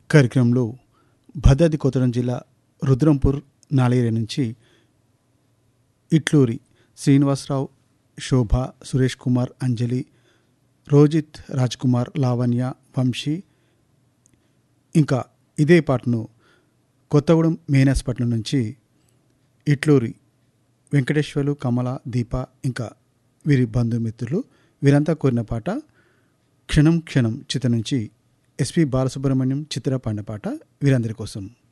కార్యక్రమంలో భద్రాద్రి కొత్తగూడెం జిల్లా రుద్రంపూర్ నాలేరే నుంచి ఇట్లూరి శ్రీనివాసరావు శోభ సురేష్ కుమార్ అంజలి రోజిత్ రాజ్ కుమార్ లావణ్య వంశీ ఇంకా ఇదే పాటను కొత్తగూడెం మెయిన్ హాస్పిటల్ నుంచి ఇట్లూరి వెంకటేశ్వర్లు కమల దీప ఇంకా వీరి బంధుమిత్రులు వీరంతా కోరిన పాట క్షణం క్షణం చిత్ర నుంచి ఎస్పి బాలసుబ్రహ్మణ్యం చిత్ర పాడిన పాట వీరందరి కోసం